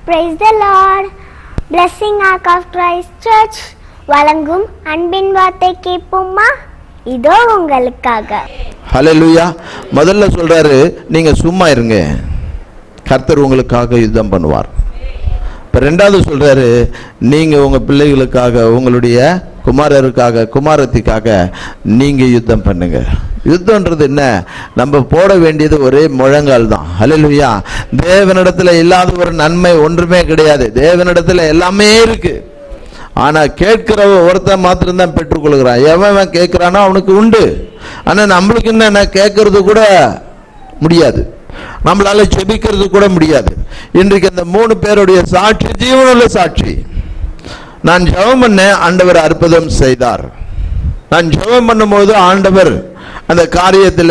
Praise the Lord. Blessing Ark of Christ Church வழங்கும் அன்பின் வார்த்தை கேட்போமா இதோ உங்களுக்காக ஹalleluya முதல்ல சொல்றாரு நீங்க சும்மா இருங்க கர்த்தர் உங்களுக்காக யுத்தம் பண்ணுவார் இப்போ ரெண்டாவது சொல்றாரு நீங்க உங்க பிள்ளைகளுக்காக உங்களுடைய குமாரருக்காக குமாரத்திக்காக நீங்க யுத்தம் பண்ணுங்க யுத்தம்ன்றது என்ன நம்ம போட வேண்டியது ஒரே முழங்கால் தான் ஹalleluya தேவனிடத்துல இல்லாத ஒரு நன்மை ஒன்றுமே கிடையாது தேவனிடத்துல எல்லாமே இருக்கு ஆனா கேட்கிறவ ஒருத்தன் மாத்திரம்தான் பெற்றுக்கொள்கிறான் எவன் எவன் கேட்கிறானோ அவனுக்கு உண்டு ஆனா நம்மளுக்கு என்ன கேட்கறது கூட முடியாது நம்மளால செபிக்கிறது கூட முடியாது இன்றைக்கு அந்த மூணு பேருடைய சாட்சி ஜீவனுள்ள சாட்சி நான் ஜெபம் பண்ணேன் ஆண்டவர் அற்புதம் செய்தார் நான் ஜெபம் பண்ணும்போது ஆண்டவர் அந்த காரியத்துல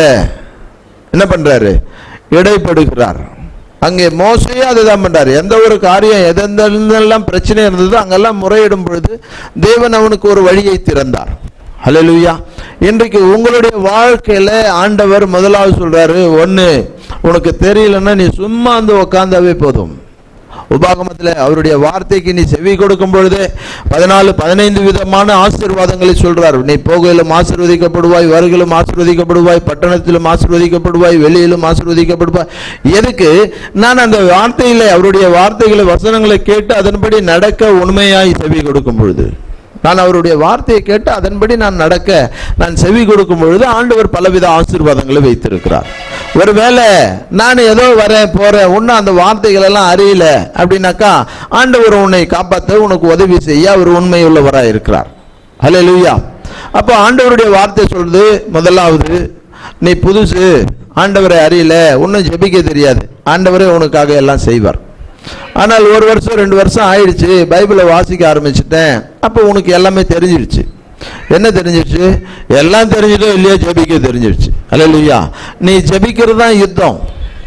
என்ன பண்றாரு இடைப்படுகிறார் அங்கே மோசையே அதுதான் பண்றாரு எந்த ஒரு காரியம் எதெந்தெல்லாம் பிரச்சனை இருந்ததோ அங்கெல்லாம் முறையிடும் பொழுது தேவன் அவனுக்கு ஒரு வழியை திறந்தார் ஹalleluya இன்றைக்கு உங்களுடைய வாழ்க்கையில ஆண்டவர் முதலாவது சொல்றாரு ஒண்ணு உனக்கு தெரியலன்னா நீ சும்மா வந்து உக்காந்தாவே போதும் உபாகமத்தில் அவருடைய வார்த்தைக்கு நீ செவி கொடுக்கும் பொழுது பதினாலு பதினைந்து விதமான ஆசீர்வாதங்களை சொல்றார் நீ போகையிலும் ஆசீர்வதிக்கப்படுவாய் வருகிலும் ஆசீர்வதிக்கப்படுவாய் பட்டணத்திலும் ஆசீர்வதிக்கப்படுவாய் வெளியிலும் ஆசீர்வதிக்கப்படுவாய் எதுக்கு நான் அந்த வார்த்தையில அவருடைய வார்த்தைகளை வசனங்களை கேட்டு அதன்படி நடக்க உண்மையாய் செவி கொடுக்கும் பொழுது நான் அவருடைய வார்த்தையை கேட்டு அதன்படி நான் நடக்க நான் செவி கொடுக்கும் பொழுது ஆண்டவர் பலவித ஆசீர்வாதங்களை வைத்திருக்கிறார் ஒருவேளை நான் ஏதோ வரேன் போறேன் ஒன்னும் அந்த வார்த்தைகள் எல்லாம் அறியல அப்படின்னாக்கா ஆண்டவர் உன்னை காப்பாற்ற உனக்கு உதவி செய்ய அவர் உண்மையுள்ளவராக இருக்கிறார் ஹalleluya அப்போ ஆண்டவருடைய வார்த்தை சொல்றது முதலாவது நீ புதுசு ஆண்டவரை அறியல ஒன்றும் ஜெபிக்க தெரியாது ஆண்டவரே உனக்காக எல்லாம் செய்வார் ஆனால் ஒரு வருஷம் ரெண்டு வருஷம் ஆயிடுச்சு பைபிளை வாசிக்க ஆரம்பிச்சிட்டேன் அப்போ உனக்கு எல்லாமே தெரிஞ்சிருச்சு என்ன தெரிஞ்சிருச்சு எல்லாம் தெரிஞ்சதோ இல்லையோ ஜெபிக்க தெரிஞ்சிருச்சு அல்லையா நீ ஜெபிக்கிறது தான் யுத்தம்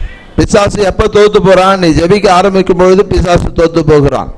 பிசாசு எப்போ தோத்து போறான் நீ ஜெபிக்க ஆரம்பிக்கும் பொழுது பிசாசு தோத்து போகிறான்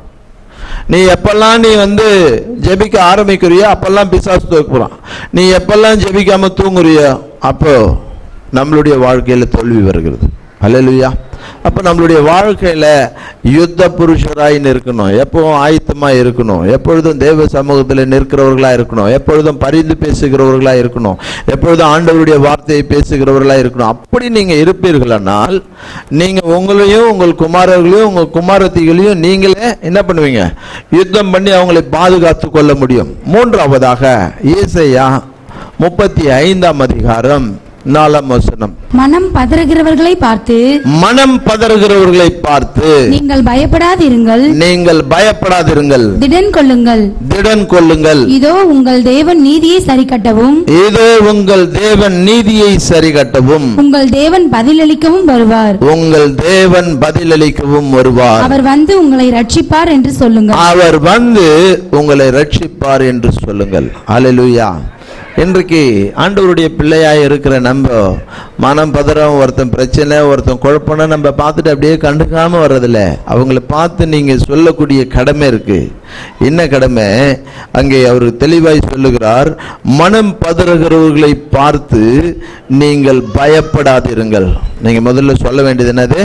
நீ எப்பெல்லாம் நீ வந்து ஜெபிக்க ஆரம்பிக்கிறியோ அப்பெல்லாம் பிசாசு தோத்து போறான் நீ எப்பெல்லாம் ஜெபிக்காம தூங்குறியோ அப்போ நம்மளுடைய வாழ்க்கையில தோல்வி வருகிறது அல்லையா அப்ப நம்மளுடைய வாழ்க்கையில யுத்த புருஷராய் இருக்கணும் எப்பவும் ஆயத்தமா இருக்கணும் எப்பொழுதும் தேவ சமூகத்தில் நிற்கிறவர்களா இருக்கணும் எப்பொழுதும் பரிந்து பேசுகிறவர்களா இருக்கணும் எப்பொழுதும் ஆண்டவருடைய வார்த்தையை பேசுகிறவர்களா இருக்கணும் அப்படி நீங்க இருப்பீர்களானால் நீங்க உங்களையும் உங்கள் குமாரர்களையும் உங்க குமாரத்திகளையும் நீங்களே என்ன பண்ணுவீங்க யுத்தம் பண்ணி அவங்களை பாதுகாத்து கொள்ள முடியும் மூன்றாவதாக ஏசையா முப்பத்தி ஐந்தாம் அதிகாரம் நாலாம் வசனம் மனம் பதறுகிறவர்களை பார்த்து மனம் பதறுகிறவர்களை பார்த்து நீங்கள் பயப்படாதிருங்கள் நீங்கள் பயப்படாதிருங்கள் திடன் கொள்ளுங்கள் திடன் கொள்ளுங்கள் இதோ உங்கள் தேவன் நீதியை சரிக்கட்டவும் இதோ உங்கள் தேவன் நீதியை சரிகட்டவும் உங்கள் தேவன் பதிலளிக்கவும் வருவார் உங்கள் தேவன் பதிலளிக்கவும் வருவார் அவர் வந்து உங்களை ரட்சிப்பார் என்று சொல்லுங்கள் அவர் வந்து உங்களை ரட்சிப்பார் என்று சொல்லுங்கள் அல்லேலூயா இன்றைக்கு ஆண்டவருடைய பிள்ளையாய் இருக்கிற நம்ம மனம் பதறம் ஒருத்தன் பிரச்சனை ஒருத்தன் குழப்பம்னா நம்ம பார்த்துட்டு அப்படியே கண்டுக்காம வர்றதில்ல அவங்கள பார்த்து நீங்க சொல்லக்கூடிய கடமை இருக்கு என்ன கடமை அங்கே அவர் தெளிவாய் சொல்லுகிறார் மனம் பதறுகிறவர்களை பார்த்து நீங்கள் பயப்படாதிருங்கள் நீங்க முதல்ல சொல்ல வேண்டியது என்னது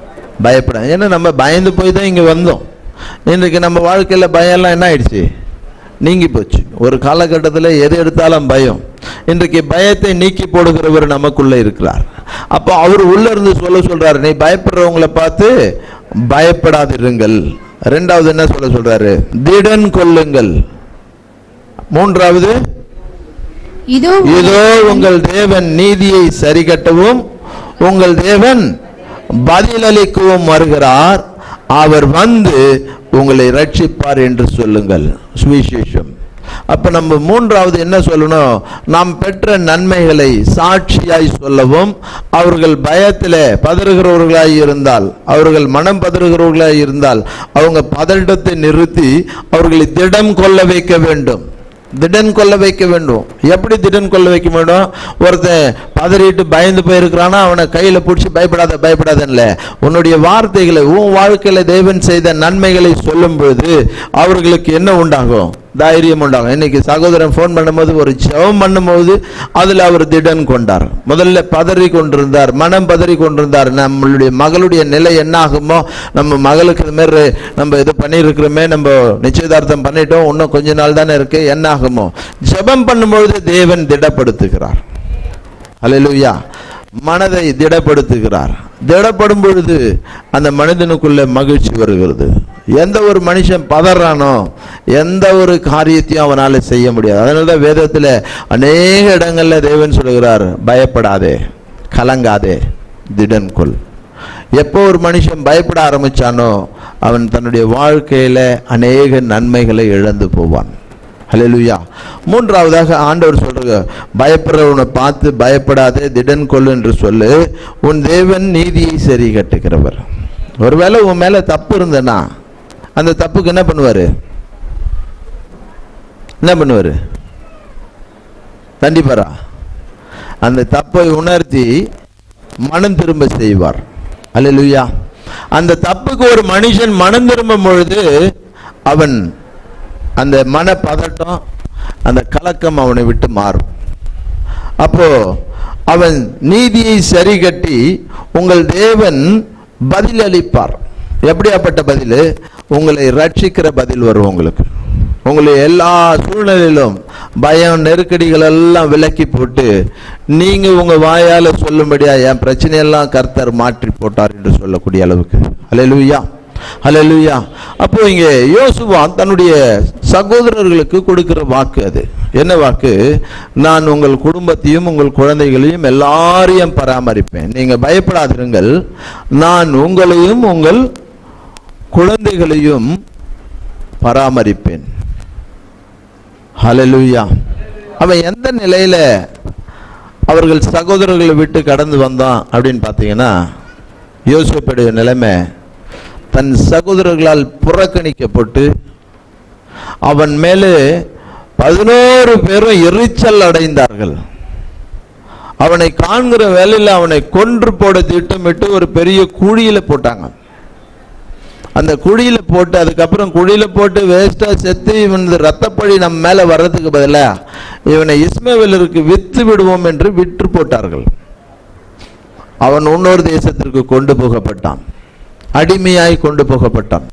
பயப்பட ஏன்னா நம்ம பயந்து போய் தான் இங்க வந்தோம் இன்றைக்கு நம்ம வாழ்க்கையில பயம்லாம் என்ன ஆயிடுச்சு நீங்கி போச்சு ஒரு காலகட்டத்தில் எது எடுத்தாலும் பயம் இன்றைக்கு பயத்தை நீக்கி போடுகிறவர் நமக்குள்ள இருக்கிறார் அப்போ அவர் உள்ள இருந்து சொல்ல சொல்றாரு நீ பயப்படுறவங்கள பார்த்து பயப்படாதிருங்கள் ரெண்டாவது என்ன சொல்ல சொல்றாரு திடன் கொள்ளுங்கள் மூன்றாவது இதோ இதோ உங்கள் தேவன் நீதியை சரிகட்டவும் உங்கள் தேவன் பதிலளிக்கவும் வருகிறார் அவர் வந்து உங்களை ரட்சிப்பார் என்று சொல்லுங்கள் சுவிசேஷம் அப்ப நம்ம மூன்றாவது என்ன சொல்லணும் நாம் பெற்ற நன்மைகளை சாட்சியாய் சொல்லவும் அவர்கள் பயத்திலே பதறுகிறவர்களாய் இருந்தால் அவர்கள் மனம் பதறுகிறவர்களாய் இருந்தால் அவங்க பதட்டத்தை நிறுத்தி அவர்களை திடம் கொள்ள வைக்க வேண்டும் திடன் கொள்ள வைக்க வேண்டும் எப்படி திடன் கொள்ள வைக்க வேண்டும் ஒருத்தன் பதறிட்டு பயந்து போயிருக்கிறானா அவனை கையில பிடிச்சி பயப்படாத பயப்படாதன்ல உன்னுடைய வார்த்தைகளை உன் வாழ்க்கையில தேவன் செய்த நன்மைகளை சொல்லும் பொழுது அவர்களுக்கு என்ன உண்டாகும் தைரியம் உண்டாகும் இன்னைக்கு சகோதரன் ஃபோன் பண்ணும்போது ஒரு ஜெபம் பண்ணும்போது அதுல அவர் திடன் கொண்டார் முதல்ல பதறி கொண்டிருந்தார் மனம் பதறி கொண்டிருந்தார் நம்மளுடைய மகளுடைய நிலை என்ன ஆகுமோ நம்ம மகளுக்கு இது மாதிரி நம்ம இது பண்ணியிருக்கிறோமே நம்ம நிச்சயதார்த்தம் பண்ணிட்டோம் இன்னும் கொஞ்ச நாள் தானே இருக்கு என்ன ஆகுமோ ஜெபம் பண்ணும்பொழுது தேவன் திடப்படுத்துகிறார் அல்லேலூயா மனதை திடப்படுத்துகிறார் திடப்படும் பொழுது அந்த மனிதனுக்குள்ள மகிழ்ச்சி வருகிறது எந்த ஒரு மனுஷன் பதறானோ எந்த ஒரு காரியத்தையும் அவனால செய்ய முடியாது அதனால தான் வேதத்தில் அநேக இடங்கள்ல தேவன் சொல்கிறார் பயப்படாதே கலங்காதே திடன் கொள் எப்போ ஒரு மனுஷன் பயப்பட ஆரம்பிச்சானோ அவன் தன்னுடைய வாழ்க்கையில அநேக நன்மைகளை இழந்து போவான் ஹalleluya மூன்றாவதாக ஆண்டவர் சொல்றாங்க பயப்படுறவனை பார்த்து பயப்படாதே திடன் கொள்ளு என்று சொல்லு உன் தேவன் நீதியை சரி கட்டுகிறவர் ஒருவேளை உன் மேல தப்பு இருந்தனா அந்த தப்புக்கு என்ன பண்ணுவாரு என்ன பண்ணுவாரு தண்டிப்பாரா அந்த தப்பை உணர்த்தி மனம் திரும்ப செய்வார் அல்லேலூயா அந்த தப்புக்கு ஒரு மனுஷன் மனம் திரும்பும் பொழுது அவன் அந்த மன பதட்டம் அந்த கலக்கம் அவனை விட்டு மாறும் அப்போ அவன் நீதியை சரி கட்டி உங்கள் தேவன் பதில் அளிப்பார் எப்படியாப்பட்ட பதில் உங்களை ரட்சிக்கிற பதில் வரும் உங்களுக்கு உங்களை எல்லா சூழ்நிலையிலும் பயம் நெருக்கடிகள் எல்லாம் விலக்கி போட்டு நீங்க உங்க வாயால சொல்லும்படியா என் பிரச்சனையெல்லாம் கர்த்தர் மாற்றி போட்டார் என்று சொல்லக்கூடிய அளவுக்கு அல்லேலூயா ஹalleluya அப்போ இங்கே யோசுவா தன்னுடைய சகோதரர்களுக்கு கொடுக்கிற வாக்கு அது என்ன வாக்கு நான் உங்கள் குடும்பத்தையும் உங்கள் குழந்தைகளையும் எல்லாரையும் பராமரிப்பேன் நீங்க பயப்படாதிருங்கள் நான் உங்களையும் உங்கள் குழந்தைகளையும் பராமரிப்பேன் ஹalleluya அவன் எந்த நிலையில அவர்கள் சகோதரர்களை விட்டு கடந்து வந்தான் அப்படின்னு பார்த்தீங்கன்னா யோசிப்புடைய நிலைமை தன் சகோதரர்களால் புறக்கணிக்கப்பட்டு அவன் மேலே பதினோரு பேரும் எரிச்சல் அடைந்தார்கள் அவனை காண்கிற வேலையில் அவனை கொன்று போட திட்டமிட்டு ஒரு பெரிய குழியில போட்டாங்க அந்த குழியில போட்டு அதுக்கப்புறம் குழியில போட்டு வேஸ்டா செத்து இவன் ரத்தப்பழி நம்ம மேல வர்றதுக்கு பதிலா இவனை இஸ்மவேலருக்கு வித்து விடுவோம் என்று விற்று போட்டார்கள் அவன் இன்னொரு தேசத்திற்கு கொண்டு போகப்பட்டான் அடிமையாய் கொண்டு போகப்பட்டான்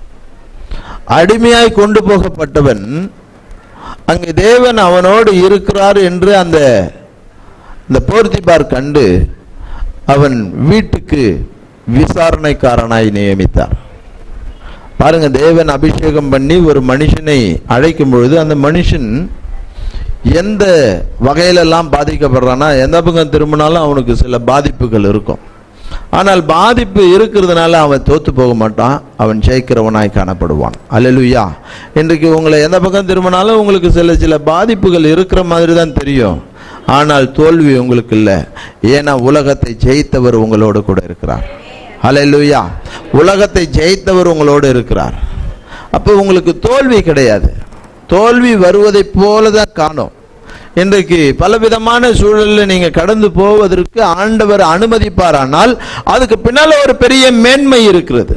அடிமையாய் கொண்டு போகப்பட்டவன் அங்கே தேவன் அவனோடு இருக்கிறார் என்று அந்த இந்த போர்த்திபார் கண்டு அவன் வீட்டுக்கு விசாரணைக்காரனாய் நியமித்தார் பாருங்க தேவன் அபிஷேகம் பண்ணி ஒரு மனுஷனை அழைக்கும் பொழுது அந்த மனுஷன் எந்த வகையிலெல்லாம் பாதிக்கப்படுறான்னா எந்த பக்கம் திரும்பினாலும் அவனுக்கு சில பாதிப்புகள் இருக்கும் ஆனால் பாதிப்பு இருக்கிறதுனால அவன் தோத்து போக மாட்டான் அவன் ஜெயிக்கிறவனாய் காணப்படுவான் அல்லேலூயா இன்றைக்கு உங்களை எந்த பக்கம் திரும்பினாலும் உங்களுக்கு சில சில பாதிப்புகள் இருக்கிற மாதிரி தான் தெரியும் ஆனால் தோல்வி உங்களுக்கு இல்லை ஏன்னா உலகத்தை ஜெயித்தவர் உங்களோடு கூட இருக்கிறார் அல்லேலூயா உலகத்தை ஜெயித்தவர் உங்களோடு இருக்கிறார் அப்போ உங்களுக்கு தோல்வி கிடையாது தோல்வி வருவதைப் போல தான் காணும் இன்றைக்கு பலவிதமான சூழலில் நீங்க கடந்து போவதற்கு ஆண்டவர் அனுமதிப்பாரானால் அதுக்கு பின்னால ஒரு பெரிய மேன்மை இருக்கிறது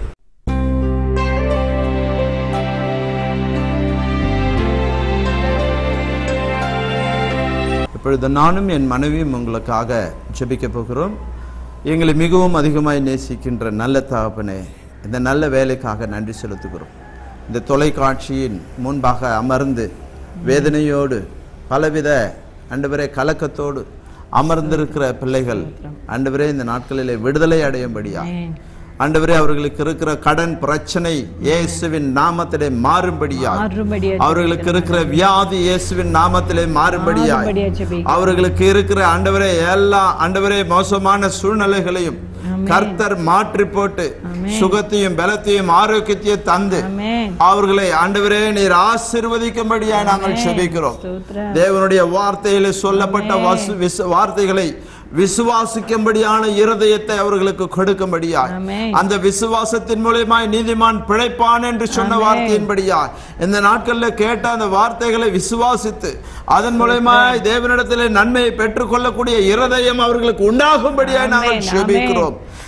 இப்பொழுது நானும் என் மனைவியும் உங்களுக்காக ஜெபிக்க போகிறோம் எங்களை மிகவும் அதிகமாய் நேசிக்கின்ற நல்ல தகப்பனே இந்த நல்ல வேலைக்காக நன்றி செலுத்துகிறோம் இந்த தொலைக்காட்சியின் முன்பாக அமர்ந்து வேதனையோடு பலவித ஆண்டவரே கலக்கத்தோடு அமர்ந்திருக்கிற பிள்ளைகள் ஆண்டவரே இந்த நாட்களிலே விடுதலை அடையும்படியா ஆண்டவரே அவர்களுக்கு இருக்கிற கடன் பிரச்சனை இயேசுவின் நாமத்திலே மாறும்படியா மாறும்படியா அவர்களுக்கு இருக்கிற வியாதி இயேசுவின் நாமத்திலே மாறும்படியா மாறும்படியா ஜெபிக்கிறோம். அவர்களுக்கு இருக்கிற ஆண்டவரே எல்லா ஆண்டவரே மோசமான சூழ்நிலைகளையும் கர்த்தர் மாற்றி போட்டு சுகத்தையும் பலத்தையும் ஆரோக்கியத்தையும் தந்து ஆமென் அவர்களை ஆண்டவரே நீர் ஆசிர்வதிக்கும்படியா நாங்கள் செபிக்கிறோம் ஸ்தோத்திரம். தேவனுடைய வார்த்தையிலே சொல்லப்பட்ட வாசு- விசு- வார்த்தைகளை விசுவாசிக்கும்படியான இருதயத்தை அவர்களுக்கு கொடுக்கும்படியா ஆமென். அந்த விசுவாசத்தின் மூலியமாய் நீதிமான் பிழைப்பான் என்று சொன்ன வார்த்தையின்படியா இந்த நாட்கள்ல கேட்ட அந்த வார்த்தைகளை விசுவாசித்து அதன் மூலியமாய் தேவனிடத்திலே நன்மையை பெற்றுக்கொள்ளக்கூடிய இருதயம் அவர்களுக்கு உண்டாகும்படியாய் நாங்கள் ஆமென், செபிக்கிறோம்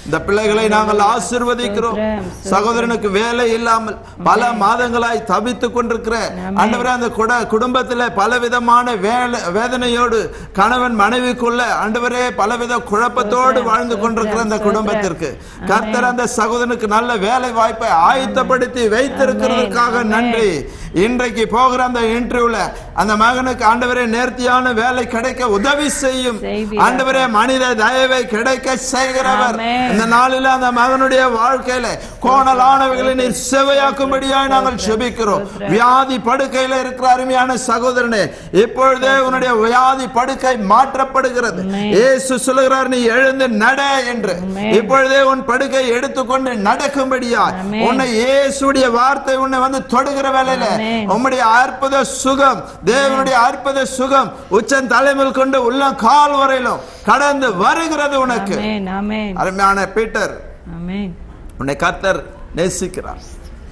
இந்த பிள்ளைகளை நாங்கள் ஆசிர்வதிக்கிறோம் சகோதரனுக்கு வேலை இல்லாமல் பல மாதங்களாய் தவித்துக் கொண்டிருக்கிற ஆண்டவரே அந்த குட குடும்பத்தில் பலவிதமான வேலை வேதனையோடு கணவன் மனைவிக்குள்ள ஆண்டவரே பலவித குழப்பத்தோடு வாழ்ந்து கொண்டிருக்கிற அந்த குடும்பத்திற்கு கர்த்தர் அந்த சகோதரனுக்கு நல்ல வேலை வாய்ப்பை ஆயத்தப்படுத்தி வைத்திருக்கிறதுக்காக நன்றி இன்றைக்கு போகிற அந்த இன்டர்வியூல அந்த மகனுக்கு ஆண்டவரே நேர்த்தியான வேலை கிடைக்க உதவி செய்யும் செய்வீராக. ஆண்டவரே மனித தயவை கிடைக்க செய்கிறவர் ஆமென். இந்த நாளில் அந்த மகனுடைய வாழ்க்கையில கோணலானவைகளை நீர் செவையாக்கும்படியாய் நாங்கள் செபிக்கிறோம் வியாதி படுக்கையில இருக்கிற அருமையான சகோதரனே இப்பொழுதே உன்னுடைய வியாதி படுக்கை மாற்றப்படுகிறது இயேசு சொல்லுகிறார் நீ எழுந்து நட என்று இப்பொழுதே உன் படுக்கை எடுத்துக்கொண்டு நடக்கும்படியாய் ஆமென். உன்னை இயேசுடைய வார்த்தை உன்னை வந்து தொடுகிற வேலையில ஆமென். உம்முடைய அற்புத சுகம் தேவனுடைய அற்புத சுகம் உச்சன் தலைமையில் கொண்டு உள்ள கால் வரையிலும் கடந்து வருகிறது உனக்கு ஆமென் ஆமென் அருமையான பீட்டர் ஆமென் உன்னை கர்த்தர் நேசிக்கிறார்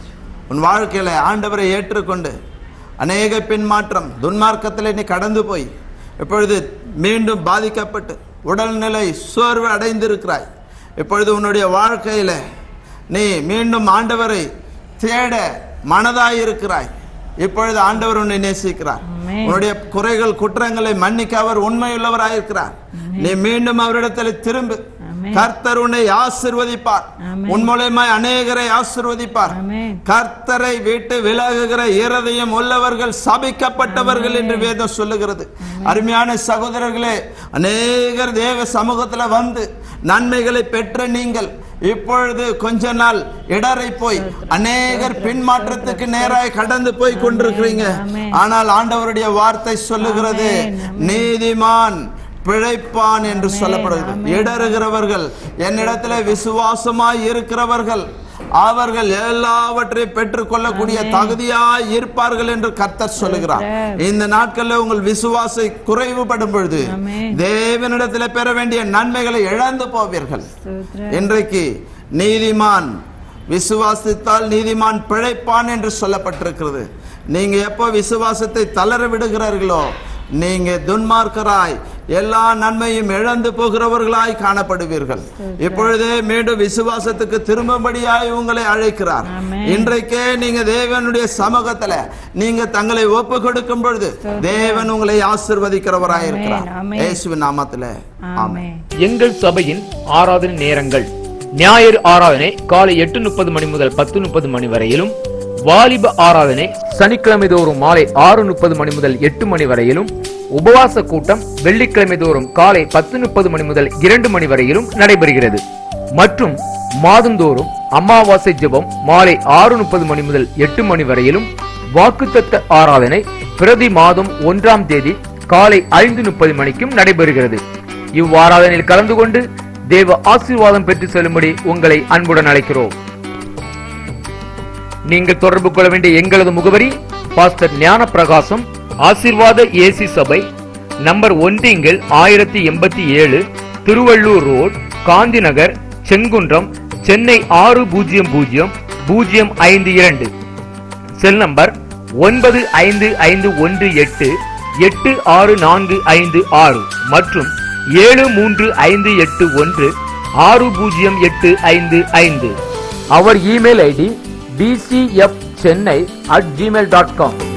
உன் வாழ்க்கையில ஆண்டவரை ஏற்றுக்கொண்டு அநேக பின்மாற்றம் துன்மார்க்கத்தில் நீ கடந்து போய் இப்பொழுது மீண்டும் பாதிக்கப்பட்டு உடல்நிலை சோர்வு அடைந்திருக்கிறாய் இப்பொழுது உன்னுடைய வாழ்க்கையில நீ மீண்டும் ஆண்டவரை தேட மனதாய் இருக்கிறாய் இப்பொழுது ஆண்டவர் உன்னை நேசிக்கிறார் ஆமென். உன்னுடைய குறைகள் குற்றங்களை மன்னிக்க அவர் உண்மையுள்ளவராயிருக்கிறார் நீ மீண்டும் அவரிடத்தில் திரும்பு ஆமென். கர்த்தர் உன்னை ஆசிர்வதிப்பார் ஆமென். உன் மூலமாய் அநேகரை ஆசிர்வதிப்பார் ஆமென் கர்த்தரை விட்டு விலகுகிற இருதயம் உள்ளவர்கள் சபிக்கப்பட்டவர்கள் என்று வேதம் சொல்லுகிறது அருமையான சகோதரர்களே அநேகர் தேவ சமூகத்துல வந்து நன்மைகளை பெற்ற நீங்கள் இப்பொழுது கொஞ்ச நாள் இடரை போய் அநேகர் பின்மாற்றத்துக்கு நேராய் கடந்து போய் கொண்டிருக்கிறீங்க ஆமென். ஆனால் ஆண்டவருடைய வார்த்தை சொல்லுகிறது நீதிமான் பிழைப்பான் என்று சொல்லப்படுகிறது இடறுகிறவர்கள் என்னிடத்துல விசுவாசமாய் இருக்கிறவர்கள் அவர்கள் எல்லாவற்றையும் பெற்றுக்கொள்ளக்கூடிய தகுதியாய் இருப்பார்கள் என்று கர்த்தர் சொல்லுகிறார் இந்த நாட்களில் உங்கள் விசுவாசை குறைவுபடும் பொழுது ஆமென். தேவனிடத்தில் பெற வேண்டிய நன்மைகளை இழந்து போவீர்கள் ஸ்தோத்திரம். இன்றைக்கு நீதிமான் விசுவாசித்தால் நீதிமான் பிழைப்பான் என்று சொல்லப்பட்டிருக்கிறது நீங்க எப்போ விசுவாசத்தை தளர விடுகிறார்களோ நீங்க துன்மார்க்கராய் எல்லா நன்மையும் இழந்து போகிறவர்களாய் காணப்படுவீர்கள் இப்பொழுதே மீண்டும் விசுவாசத்துக்கு திரும்பும்படியாய் உங்களை அழைக்கிறார் ஆமென். இன்றைக்கே நீங்க தேவனுடைய சமூகத்துல நீங்க தங்களை ஒப்பு கொடுக்கும் பொழுது தேவன் உங்களை ஆசிர்வதிக்கிறவராய் இருக்கிறார் ஆமென், ஆமென். இயேசுவின் நாமத்துல ஆமென் ஆமென் எங்கள் சபையின் ஆராதனை நேரங்கள் ஞாயிறு ஆராதனை காலை எட்டு முப்பது மணி முதல் பத்து முப்பது மணி வரையிலும் வாலிப ஆராதனை சனிக்கிழமை தோறும் மாலை ஆறு முப்பது மணி முதல் எட்டு மணி வரையிலும் உபவாச கூட்டம் வெள்ளிக்கிழமை தோறும் காலை பத்து முப்பது மணி முதல் இரண்டு மணி வரையிலும் நடைபெறுகிறது மற்றும் மாதந்தோறும் அமாவாசை ஜெபம் மாலை ஆறு முப்பது மணி முதல் எட்டு மணி வரையிலும் வாக்குத்தத்த ஆராதனை பிரதி மாதம் ஒன்றாம் தேதி காலை ஐந்து முப்பது மணிக்கும் நடைபெறுகிறது இவ்வாராதனையில் கலந்து கொண்டு தேவ ஆசீர்வாதம் பெற்று செல்லும்படி உங்களை அன்புடன் அழைக்கிறோம் நீங்கள் தொடர்பு கொள்ள வேண்டிய எங்களது முகவரி பாஸ்டர் ஞான பிரகாசம் ஆசீர்வாத ஏசி சபை நம்பர் ஒன்றிங்கில் ஆயிரத்தி எண்பத்தி ஏழு திருவள்ளூர் ரோட் காந்தி நகர் செங்குன்றம் சென்னை ஆறு பூஜ்ஜியம் பூஜ்ஜியம் பூஜ்ஜியம் ஐந்து இரண்டு செல் நம்பர் ஒன்பது ஐந்து ஐந்து ஒன்று எட்டு எட்டு ஆறு நான்கு ஐந்து ஆறு மற்றும் ஏழு மூன்று ஐந்து எட்டு ஒன்று ஆறு பூஜ்ஜியம் எட்டு ஐந்து ஐந்து அவர் email ID T C F Chennai at Gmail dot com